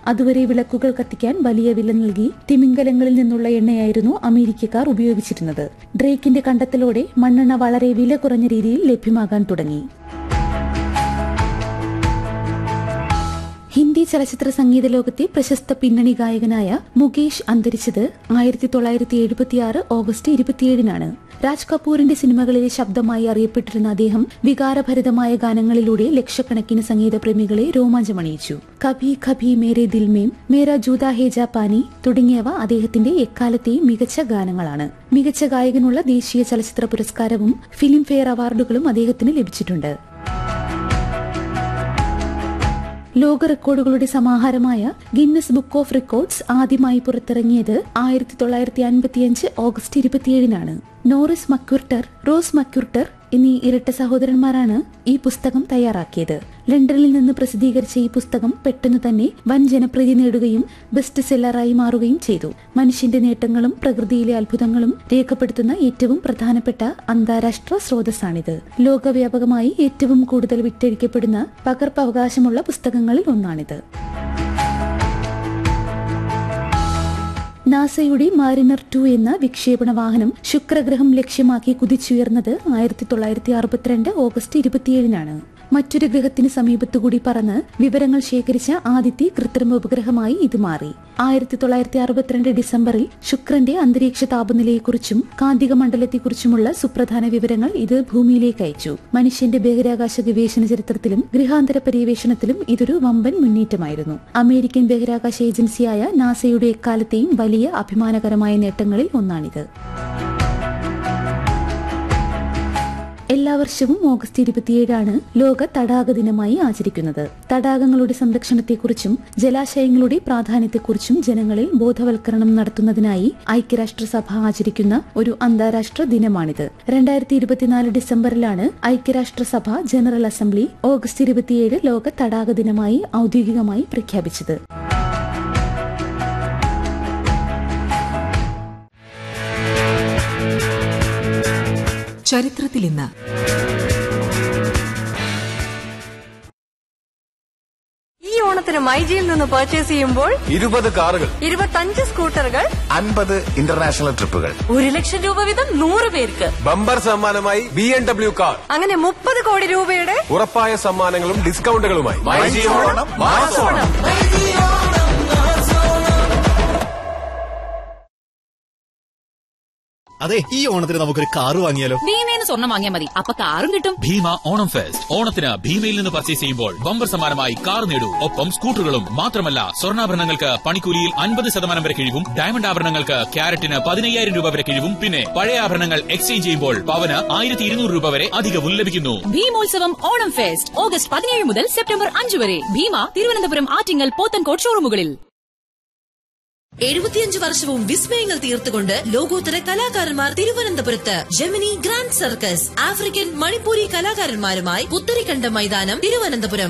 അതുവരെ വിളക്കുകൾ കത്തിക്കാൻ വലിയ വില നൽകി തിമിംഗലങ്ങളിൽ നിന്നുള്ള എണ്ണയായിരുന്നു അമേരിക്കക്കാർ ഉപയോഗിച്ചിരുന്നത് ഡ്രേക്കിന്റെ കണ്ടെത്തലോടെ മണ്ണെണ്ണ വളരെ വില കുറഞ്ഞ രീതിയിൽ ലഭ്യമാകാൻ തുടങ്ങി ഹിന്ദി ചലച്ചിത്ര സംഗീത ലോകത്തെ പ്രശസ്ത പിന്നണി ഗായകനായ മുകേഷ് അന്തരിച്ചത് ആയിരത്തി തൊള്ളായിരത്തി എഴുപത്തിയാറ് ഓഗസ്റ്റ് ഇരുപത്തിയേഴിനാണ് രാജ് കപൂറിന്റെ സിനിമകളിലെ ശബ്ദമായി അറിയപ്പെട്ടിരുന്ന അദ്ദേഹം വികാരഭരിതമായ ഗാനങ്ങളിലൂടെ ലക്ഷക്കണക്കിന് സംഗീത പ്രേമികളെ രോമാഞ്ചമണിയിച്ചു കഭി ഖഭി മേരെ ദിൽമേം മേര ജൂത ഹേജ പാനി തുടങ്ങിയവ അദ്ദേഹത്തിന്റെ എക്കാലത്തെയും മികച്ച ഗാനങ്ങളാണ് മികച്ച ഗായകനുള്ള ദേശീയ ചലച്ചിത്ര പുരസ്കാരവും ഫിലിം ഫെയർ അവാർഡുകളും അദ്ദേഹത്തിന് ലഭിച്ചിട്ടുണ്ട് ലോക റെക്കോർഡുകളുടെ സമാഹാരമായ ഗിന്നസ് ബുക്ക് ഓഫ് റെക്കോർഡ്സ് ആദ്യമായി പുറത്തിറങ്ങിയത് ആയിരത്തി തൊള്ളായിരത്തി അൻപത്തിയഞ്ച് ഓഗസ്റ്റ് ഇരുപത്തിയേഴിനാണ് നോറിസ് മക്യുർട്ടർ റോസ് മക്യുർട്ടർ എന്നീ ഇരട്ട സഹോദരന്മാരാണ് ഈ പുസ്തകം തയ്യാറാക്കിയത് ലണ്ടനിൽ നിന്ന് പ്രസിദ്ധീകരിച്ച ഈ പുസ്തകം പെട്ടെന്ന് തന്നെ വൻ ജനപ്രീതി നേടുകയും ബെസ്റ്റ് സെല്ലറായി മാറുകയും ചെയ്തു മനുഷ്യന്റെ നേട്ടങ്ങളും പ്രകൃതിയിലെ അത്ഭുതങ്ങളും രേഖപ്പെടുത്തുന്ന ഏറ്റവും പ്രധാനപ്പെട്ട അന്താരാഷ്ട്ര സ്രോതസ്സാണിത് ലോകവ്യാപകമായി ഏറ്റവും കൂടുതൽ വിറ്റഴിക്കപ്പെടുന്ന പകർപ്പവകാശമുള്ള പുസ്തകങ്ങളിൽ ഒന്നാണിത് നാസയുടെ മാരിനർ ടു എന്ന വിക്ഷേപണ വാഹനം ശുക്രഗ്രഹം ലക്ഷ്യമാക്കി കുതിച്ചുയർന്നത് ആയിരത്തി തൊള്ളായിരത്തി അറുപത്തിരണ്ട് ഓഗസ്റ്റ് ഇരുപത്തിയേഴിനാണ് മറ്റൊരു ഗ്രഹത്തിന് സമീപത്തുകൂടി പറന്ന് വിവരങ്ങൾ ശേഖരിച്ച ആദ്യത്തെ കൃത്രിമ ഉപഗ്രഹമായി ഇത് മാറി ആയിരത്തി തൊള്ളായിരത്തി അറുപത്തിരണ്ട് ഡിസംബറിൽ ശുക്രന്റെ അന്തരീക്ഷ താപനിലയെക്കുറിച്ചും കാന്തിക മണ്ഡലത്തെക്കുറിച്ചുമുള്ള സുപ്രധാന വിവരങ്ങൾ ഇത് ഭൂമിയിലേക്ക് അയച്ചു മനുഷ്യന്റെ ബഹിരാകാശ ഗവേഷണ ചരിത്രത്തിലും ഗൃഹാന്തര പര്യവേഷണത്തിലും ഇതൊരു വമ്പൻ മുന്നേറ്റമായിരുന്നു അമേരിക്കൻ ബഹിരാകാശ ഏജൻസിയായ നാസയുടെ എക്കാലത്തെയും വലിയ അഭിമാനകരമായ നേട്ടങ്ങളിൽ ഒന്നാണിത് എല്ലാ വർഷവും ഓഗസ്റ്റ് ഇരുപത്തിയേഴാണ് ലോക തടാക ദിനമായി ആചരിക്കുന്നത് തടാകങ്ങളുടെ സംരക്ഷണത്തെക്കുറിച്ചും ജലാശയങ്ങളുടെ പ്രാധാന്യത്തെക്കുറിച്ചും ജനങ്ങളിൽ ബോധവൽക്കരണം നടത്തുന്നതിനായി ഐക്യരാഷ്ട്രസഭ ആചരിക്കുന്ന ഒരു അന്താരാഷ്ട്ര ദിനമാണിത് രണ്ടായിരത്തി ഇരുപത്തിനാല് ഡിസംബറിലാണ് ഐക്യരാഷ്ട്രസഭ ജനറൽ അസംബ്ലി ഓഗസ്റ്റ് ഇരുപത്തിയേഴ് ലോക തടാക ദിനമായി ഔദ്യോഗികമായി പ്രഖ്യാപിച്ചത് ചരിത്രത്തിൽ ഇന്ന് ഈ ഓണത്തിന് മൈജിയിൽ നിന്ന് പർച്ചേസ് ചെയ്യുമ്പോൾ ഇരുപത് കാറുകൾ ഇരുപത്തഞ്ച് സ്കൂട്ടറുകൾ അൻപത് ഇന്റർനാഷണൽ ട്രിപ്പുകൾ ഒരു ലക്ഷം രൂപ വീതം നൂറ് പേർക്ക് ബമ്പർ സമ്മാനമായി ബി എം ഡബ്ല്യു കാർ അങ്ങനെ മുപ്പത് കോടി രൂപയുടെ ഉറപ്പായ സമ്മാനങ്ങളും ഡിസ്കൗണ്ടുകളുമായി ഓണം അതെ ഈ ഓണത്തിന് നമുക്കൊരു കാറ് വാങ്ങിയാലോ ഭീമേന്ന് സ്വർണം വാങ്ങിയാൽ മതി അപ്പൊ കാറും കിട്ടും ഭീമ ഓണം ഫെസ്റ്റ് ഓണത്തിന് ഭീമയിൽ നിന്ന് പർച്ചേസ് ചെയ്യുമ്പോൾ ബമ്പർ സമ്മാനമായി കാർ നേടൂ ഒപ്പം സ്കൂട്ടറുകളും മാത്രമല്ല സ്വർണ്ണാഭരണങ്ങൾക്ക് പണിക്കൂലിയിൽ അൻപത് ശതമാനം വരെ കിഴിവും ഡയമണ്ട് ആഭരണങ്ങൾക്ക് ക്യാരറ്റിന് പതിനയ്യായിരം രൂപ വരെ കിഴിവും പിന്നെ പഴയ ആഭരണങ്ങൾ എക്സ്ചേഞ്ച് ചെയ്യുമ്പോൾ പവന് ആയിരത്തി ഇരുന്നൂറ് രൂപ വരെ അധികവും ലഭിക്കുന്നു ഭീമോത്സവം ഓണം ഫെസ്റ്റ് ഓഗസ്റ്റ് പതിനേഴ് മുതൽ സെപ്റ്റംബർ അഞ്ച് വരെ ഭീമ തിരുവനന്തപുരം ആറ്റിങ്ങൽ പോത്തൻകോട് ഷോറൂമുകളിൽ എഴുപത്തിയഞ്ച് വർഷവും വിസ്മയങ്ങൾ തീർത്തുകൊണ്ട് ലോകോത്തര കലാകാരന്മാർ തിരുവനന്തപുരത്ത് Gemini grand circus African Manipuri കലാകാരന്മാരുമായി പുത്തരിക്കണ്ട മൈതാനം തിരുവനന്തപുരം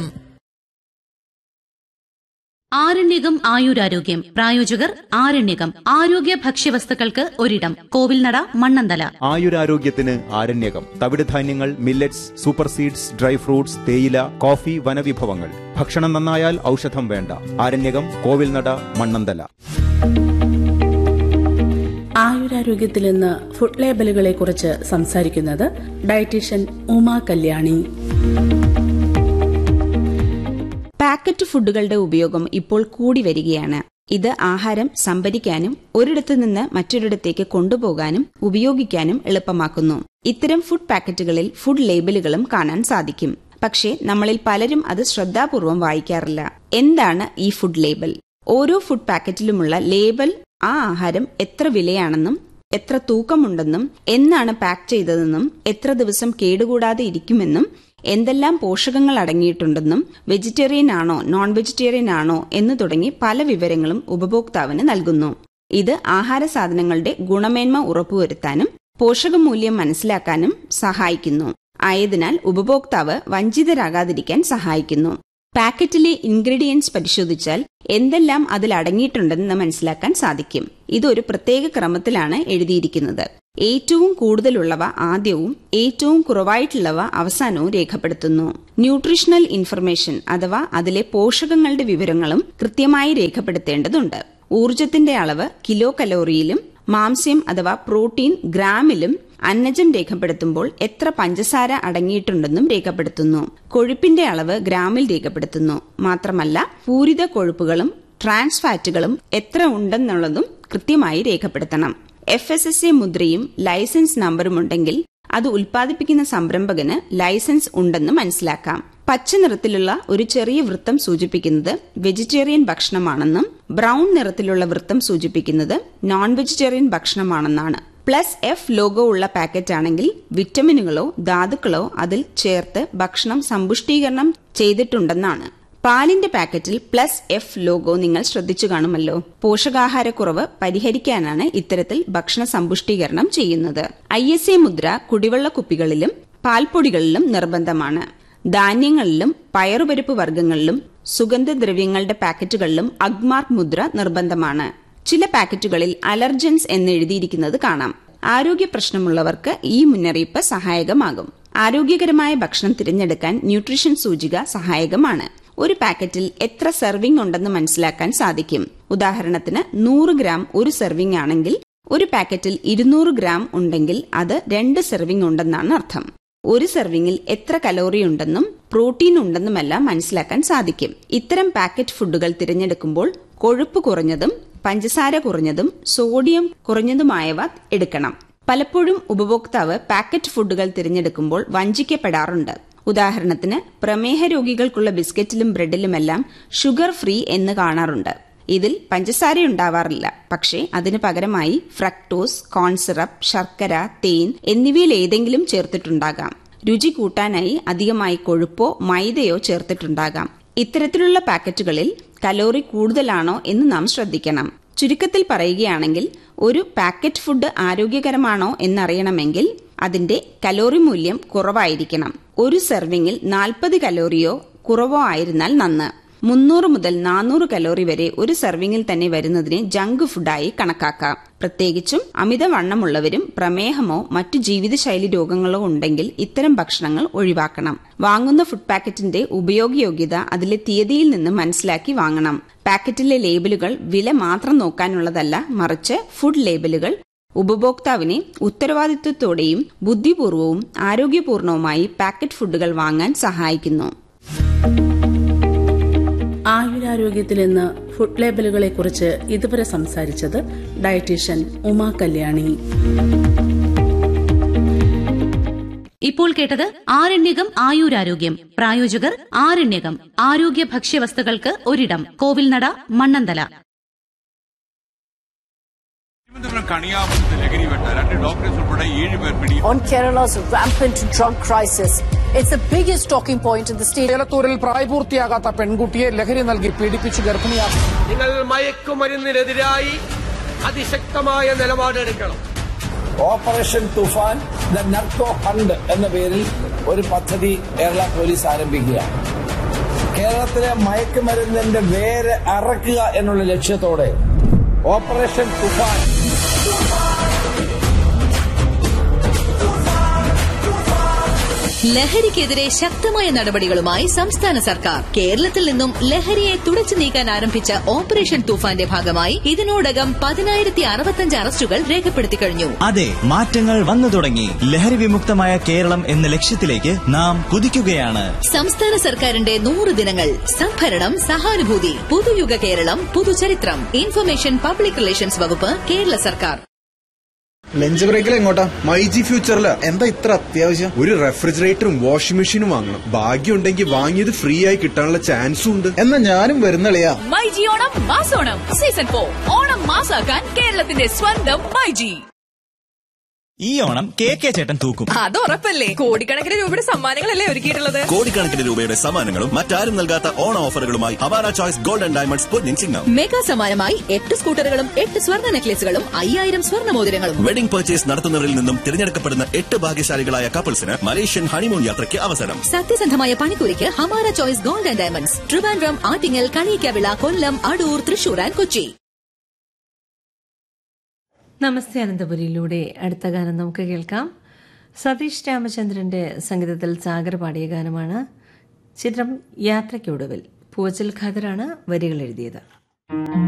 ആരണ്യകം ആയുരാരോഗ്യം പ്രായോജകർ ആരണ്യകം ആരോഗ്യ ഭക്ഷ്യവസ്തുക്കൾക്ക് ഒരിടം കോവിൽനട മണ്ണന്തല ആയുരാരോഗ്യത്തിന് ആരണ്യകം തവിടുധാന്യങ്ങൾ millets super seeds dry fruits തേയില കോഫി വനവിഭവങ്ങൾ ഭക്ഷണം നന്നായാൽ ഔഷധം വേണ്ട ആരണ്യകം കോവിൽനട മണ്ണന്തല ആയുരാരോഗ്യത്തിൽ ഇന്ന് ഫുഡ് ലേബലുകളെ കുറിച്ച് സംസാരിക്കുന്നത് ഡയറ്റീഷ്യൻ ഉമാ കല്യാണി പാക്കറ്റ് ഫുഡുകളുടെ ഉപയോഗം ഇപ്പോൾ കൂടി വരികയാണ് ഇത് ആഹാരം സംഭരിക്കാനും ഒരിടത്തു നിന്ന് മറ്റൊരിടത്തേക്ക് കൊണ്ടുപോകാനും ഉപയോഗിക്കാനും എളുപ്പമാക്കുന്നു ഇത്തരം ഫുഡ് പാക്കറ്റുകളിൽ ഫുഡ് ലേബലുകളും കാണാൻ സാധിക്കും പക്ഷേ നമ്മളിൽ പലരും അത് ശ്രദ്ധാപൂർവം വായിക്കാറില്ല എന്താണ് ഈ ഫുഡ് ലേബൽ ഓരോ ഫുഡ് പാക്കറ്റിലുമുള്ള ലേബൽ ആ ആഹാരം എത്ര വിലയാണെന്നും എത്ര തൂക്കമുണ്ടെന്നും എന്നാണ് പാക്ക് ചെയ്തതെന്നും എത്ര ദിവസം കേടുകൂടാതെ ഇരിക്കുമെന്നും എന്തെല്ലാം പോഷകങ്ങൾ അടങ്ങിയിട്ടുണ്ടെന്നും വെജിറ്റേറിയൻ ആണോ നോൺ വെജിറ്റേറിയൻ ആണോ എന്ന് തുടങ്ങി പല വിവരങ്ങളും ഉപഭോക്താവിന് നൽകുന്നു ഇത് ആഹാര സാധനങ്ങളുടെ ഗുണമേന്മ ഉറപ്പുവരുത്താനും പോഷകമൂല്യം മനസ്സിലാക്കാനും സഹായിക്കുന്നു ആയതിനാൽ ഉപഭോക്താവ് വഞ്ചിതരാകാതിരിക്കാൻ സഹായിക്കുന്നു പാക്കറ്റിലെ ഇൻഗ്രീഡിയൻസ് പരിശോധിച്ചാൽ എന്തെല്ലാം അതിൽ അടങ്ങിയിട്ടുണ്ടെന്ന് മനസ്സിലാക്കാൻ സാധിക്കും ഇതൊരു പ്രത്യേക ക്രമത്തിലാണ് എഴുതിയിരിക്കുന്നത് ഏറ്റവും കൂടുതലുള്ളവ ആദ്യവും ഏറ്റവും കുറവായിട്ടുള്ളവ അവസാനവും രേഖപ്പെടുത്തുന്നു ന്യൂട്രീഷണൽ ഇൻഫർമേഷൻ അഥവാ അതിലെ പോഷകങ്ങളുടെ വിവരങ്ങളും കൃത്യമായി രേഖപ്പെടുത്തേണ്ടതുണ്ട് ഊർജത്തിന്റെ അളവ് കിലോ കലോറിയിലും മാംസ്യം അഥവാ പ്രോട്ടീൻ ഗ്രാമിലും അന്നജം രേഖപ്പെടുത്തുമ്പോൾ എത്ര പഞ്ചസാര അടങ്ങിയിട്ടുണ്ടെന്നും രേഖപ്പെടുത്തുന്നു കൊഴുപ്പിന്റെ അളവ് ഗ്രാമിൽ രേഖപ്പെടുത്തുന്നു മാത്രമല്ല പൂരിത കൊഴുപ്പുകളും ട്രാൻസ് ഫാറ്റുകളും എത്ര ഉണ്ടെന്നുള്ളതും കൃത്യമായി രേഖപ്പെടുത്തണം എഫ് എസ് എസ് എ മുദ്രയും ലൈസൻസ് നമ്പറും ഉണ്ടെങ്കിൽ അത് ഉൽപ്പാദിപ്പിക്കുന്ന സംരംഭകന് ലൈസൻസ് ഉണ്ടെന്ന് മനസ്സിലാക്കാം പച്ച നിറത്തിലുള്ള ഒരു ചെറിയ വൃത്തം സൂചിപ്പിക്കുന്നത് വെജിറ്റേറിയൻ ഭക്ഷണമാണെന്നും ബ്രൗൺ നിറത്തിലുള്ള വൃത്തം സൂചിപ്പിക്കുന്നത് നോൺ വെജിറ്റേറിയൻ ഭക്ഷണമാണെന്നാണ് പ്ലസ് എഫ് ലോഗോ ഉള്ള പാക്കറ്റ് ആണെങ്കിൽ വിറ്റമിനുകളോ ധാതുക്കളോ അതിൽ ചേർത്ത് ഭക്ഷണം സമ്പുഷ്ടീകരണം ചെയ്തിട്ടുണ്ടെന്നാണ് പാലിന്റെ പാക്കറ്റിൽ പ്ലസ് എഫ് ലോഗോ നിങ്ങൾ ശ്രദ്ധിച്ചു കാണുമല്ലോ പോഷകാഹാരക്കുറവ് പരിഹരിക്കാനാണ് ഇത്തരത്തിൽ ഭക്ഷണ സമ്പുഷ്ടീകരണം ചെയ്യുന്നത് ഐ എസ് എ മുദ്ര കുടിവെള്ള കുപ്പികളിലും പാൽപ്പൊടികളിലും നിർബന്ധമാണ് ധാന്യങ്ങളിലും പയറുപരിപ്പ് വർഗ്ഗങ്ങളിലും സുഗന്ധദ്രവ്യങ്ങളുടെ പാക്കറ്റുകളിലും അഗ്മാർക്ക് മുദ്ര നിർബന്ധമാണ് ചില പാക്കറ്റുകളിൽ അലർജൻസ് എന്ന് എഴുതിയിരിക്കുന്നത് കാണാം ആരോഗ്യ പ്രശ്നമുള്ളവർക്ക് ഈ മുന്നറിയിപ്പ് സഹായകമാകും ആരോഗ്യകരമായ ഭക്ഷണം തിരഞ്ഞെടുക്കാൻ ന്യൂട്രീഷൻ സൂചിക സഹായകമാണ് ഒരു പാക്കറ്റിൽ എത്ര സെർവിംഗ് ഉണ്ടെന്ന് മനസ്സിലാക്കാൻ സാധിക്കും ഉദാഹരണത്തിന് നൂറ് ഗ്രാം ഒരു സെർവിംഗ് ആണെങ്കിൽ ഒരു പാക്കറ്റിൽ ഇരുന്നൂറ് ഗ്രാം ഉണ്ടെങ്കിൽ അത് രണ്ട് സെർവിംഗ് ഉണ്ടെന്നാണ് അർത്ഥം ഒരു സെർവിംഗിൽ എത്ര കലോറി ഉണ്ടെന്നും പ്രോട്ടീൻ ഉണ്ടെന്നുമെല്ലാം മനസ്സിലാക്കാൻ സാധിക്കും ഇത്തരം പാക്കറ്റ് ഫുഡുകൾ തിരഞ്ഞെടുക്കുമ്പോൾ കൊഴുപ്പ് കുറഞ്ഞതും പഞ്ചസാര കുറഞ്ഞതും സോഡിയം കുറഞ്ഞതുമായവ എടുക്കണം പലപ്പോഴും ഉപഭോക്താവ് പാക്കറ്റ് ഫുഡുകൾ തിരഞ്ഞെടുക്കുമ്പോൾ വഞ്ചിക്കപ്പെടാറുണ്ട് ഉദാഹരണത്തിന് പ്രമേഹ രോഗികൾക്കുള്ള ബിസ്ക്കറ്റിലും ബ്രെഡിലുമെല്ലാം ഷുഗർ ഫ്രീ എന്ന് കാണാറുണ്ട് ഇതിൽ പഞ്ചസാര ഉണ്ടാവാറില്ല പക്ഷേ അതിന് പകരമായി ഫ്രക്ടോസ് കോൺസിറപ്പ് ശർക്കര തേൻ എന്നിവയിൽ ഏതെങ്കിലും ചേർത്തിട്ടുണ്ടാകാം രുചി കൂട്ടാനായി അധികമായി കൊഴുപ്പോ മൈദയോ ചേർത്തിട്ടുണ്ടാകാം ഇത്തരത്തിലുള്ള പാക്കറ്റുകളിൽ കലോറി കൂടുതലാണോ എന്ന് നാം ശ്രദ്ധിക്കണം ചുരുക്കത്തിൽ പറയുകയാണെങ്കിൽ ഒരു പാക്കറ്റ് ഫുഡ് ആരോഗ്യകരമാണോ എന്നറിയണമെങ്കിൽ അതിന്റെ കലോറി മൂല്യം കുറവായിരിക്കണം ഒരു സെർവിംഗിൽ നാൽപ്പത് കലോറിയോ കുറവോ ആയിരുന്നാൽ നന്ന് മുന്നൂറ് മുതൽ നാനൂറ് കലോറി വരെ ഒരു സെർവിംഗിൽ തന്നെ വരുന്നതിനെ ജങ്ക് ഫുഡായി കണക്കാക്കാം പ്രത്യേകിച്ചും അമിതവണ്ണമുള്ളവരും പ്രമേഹമോ മറ്റു ജീവിതശൈലി രോഗങ്ങളോ ഉണ്ടെങ്കിൽ ഇത്തരം ഭക്ഷണങ്ങൾ ഒഴിവാക്കണം വാങ്ങുന്ന ഫുഡ് പാക്കറ്റിന്റെ ഉപയോഗയോഗ്യത അതിലെ തീയതിയിൽ നിന്ന് മനസ്സിലാക്കി വാങ്ങണം പാക്കറ്റിലെ ലേബലുകൾ വില മാത്രം നോക്കാനുള്ളതല്ല മറിച്ച് ഫുഡ് ലേബലുകൾ ഉപഭോക്താവിനെ ഉത്തരവാദിത്വത്തോടെയും ബുദ്ധിപൂർവവും ആരോഗ്യപൂർണവുമായി പാക്കറ്റ് ഫുഡുകൾ വാങ്ങാൻ സഹായിക്കുന്നു ആയുരാരോഗ്യത്തിൽ ഇന്ന് ഫുഡ് ലേബലുകളെ കുറിച്ച് ഇതുവരെ സംസാരിച്ചത് ഡയറ്റീഷ്യൻ ഉമാ കല്യാണി ഇപ്പോൾ കേട്ടത് ആരണ്യകം ആയുരാരോഗ്യം പ്രായോജകർ ആരണ്യകം ആരോഗ്യ ഭക്ഷ്യവസ്തുക്കൾക്ക് ഒരിടം കോവിൽനട മണ്ണന്തല തിരുവനന്തപുരം കണിയാപുരത്ത് ലഹരി വെട്ട രണ്ട് ഡോക്ടേഴ്സ് ഉൾപ്പെടെ ഏഴ് പേർ പിടി on Kerala's rampant drug crisis. It's the biggest talking point in the state. ഏലത്തൂരിൽ പ്രായപൂർത്തിയാകാത്ത പെൺകുട്ടിയെ ലഹരി നൽകി പീഡിപ്പിച്ച് ഗർഭിണിയാക്കി നിങ്ങൾ മയക്കുമരുന്നിനെതിരായി അതിശക്തമായ നിലപാടെടുക്കണം operation Toofan the narco hunt എന്ന പേരിൽ ഒരു പദ്ധതി കേരള പോലീസ് ആരംഭിക്കുകയാണ് കേരളത്തിലെ മയക്കുമരുന്നിന്റെ വേര് അറക്കുക എന്നുള്ള ലക്ഷ്യത്തോടെ ഓപ്പറേഷൻ തുഫാൻ ലഹരിക്കെതിരെ ശക്തമായ നടപടികളുമായി സംസ്ഥാന സർക്കാർ കേരളത്തിൽ നിന്നും ലഹരിയെ തുടച്ചു നീക്കാൻ ആരംഭിച്ച ഓപ്പറേഷൻ തൂഫാന്റെ ഭാഗമായി ഇതിനോടകം പതിനായിരത്തി അറുപത്തഞ്ച് അറസ്റ്റുകൾ രേഖപ്പെടുത്തി കഴിഞ്ഞു അതെ മാറ്റങ്ങൾ വന്നു തുടങ്ങി ലഹരി വിമുക്തമായ കേരളം എന്ന ലക്ഷ്യത്തിലേക്ക് നാം കുതിക്കുകയാണ് സംസ്ഥാന സർക്കാരിന്റെ നൂറ് ദിനങ്ങൾ സംഭരണം സഹാനുഭൂതി പുതുയുഗ കേരളം പുതുചരിത്രം ഇൻഫർമേഷൻ പബ്ലിക് റിലേഷൻസ് വകുപ്പ് കേരള സർക്കാർ ലഞ്ച് ബ്രേക്കിൽ എങ്ങോട്ടാ മൈജി ഫ്യൂച്ചറില് എന്താ ഇത്ര അത്യാവശ്യം ഒരു റെഫ്രിജറേറ്ററും വാഷിംഗ് മെഷീനും വാങ്ങണം ഭാഗ്യം ഉണ്ടെങ്കിൽ വാങ്ങിയത് ഫ്രീ ആയി കിട്ടാനുള്ള ചാൻസും ഉണ്ട് എന്നാ ഞാനും വരുന്നളിയാ മൈജി ഓണം മാസോണം സീസൺ ഫോർ ഓണം മാസാക്കാൻ കേരളത്തിന്റെ സ്വന്തം മൈജി ഈ ഓണം കെ കെ ചേട്ടൻ തൂക്കും അത് ഉറപ്പല്ലേ കോടിക്കണക്കിന് രൂപയുടെ സമ്മാനങ്ങളല്ലേ ഒരുക്കിയിട്ടുള്ളത് കോടിക്കണക്കിന് രൂപയുടെ സമ്മാനങ്ങളും മറ്റാരും നൽകാത്ത ഓണ ഓഫറുകളുമായി അവാര ചോയ്സ് ഗോൾഡ് ആൻഡ് ഡയമണ്ട്സ് പൊന്നിൻ ചിഹ്നം മെഗാ സമ്മാനമായി എട്ട് സ്കൂട്ടറുകളും എട്ട് സ്വർണ്ണ നെക്ലേസുകളും അയ്യായിരം സ്വർണ്ണ മോതിരങ്ങളും വെഡിംഗ് പർച്ചേസ് നടത്തുന്നവരിൽ നിന്നും തിരഞ്ഞെടുക്കപ്പെടുന്ന എട്ട് ഭാഗ്യശാലികളായ കപ്പിൾസിന് മലേഷ്യൻ ഹണിമൂൺ യാത്രയ്ക്ക് അവസരം സത്യസന്ധമായ പണിക്കൂലിക്ക് Hamara choice gold and diamonds Trivandrum Attingal Kaniyakavila Kollam Adoor Thrissur and Kochi നമസ്തേ അനന്തപുരിയിലൂടെ അടുത്ത ഗാനം നമുക്ക് കേൾക്കാം സതീഷ് രാമചന്ദ്രന്റെ സംഗീതത്തിൽ സാഗർ പാടിയ ഗാനമാണ് ചിത്രം യാത്രയ്ക്കൊടുവിൽ പൂവച്ചൽ ഖാദറാണ് വരികൾ എഴുതിയത്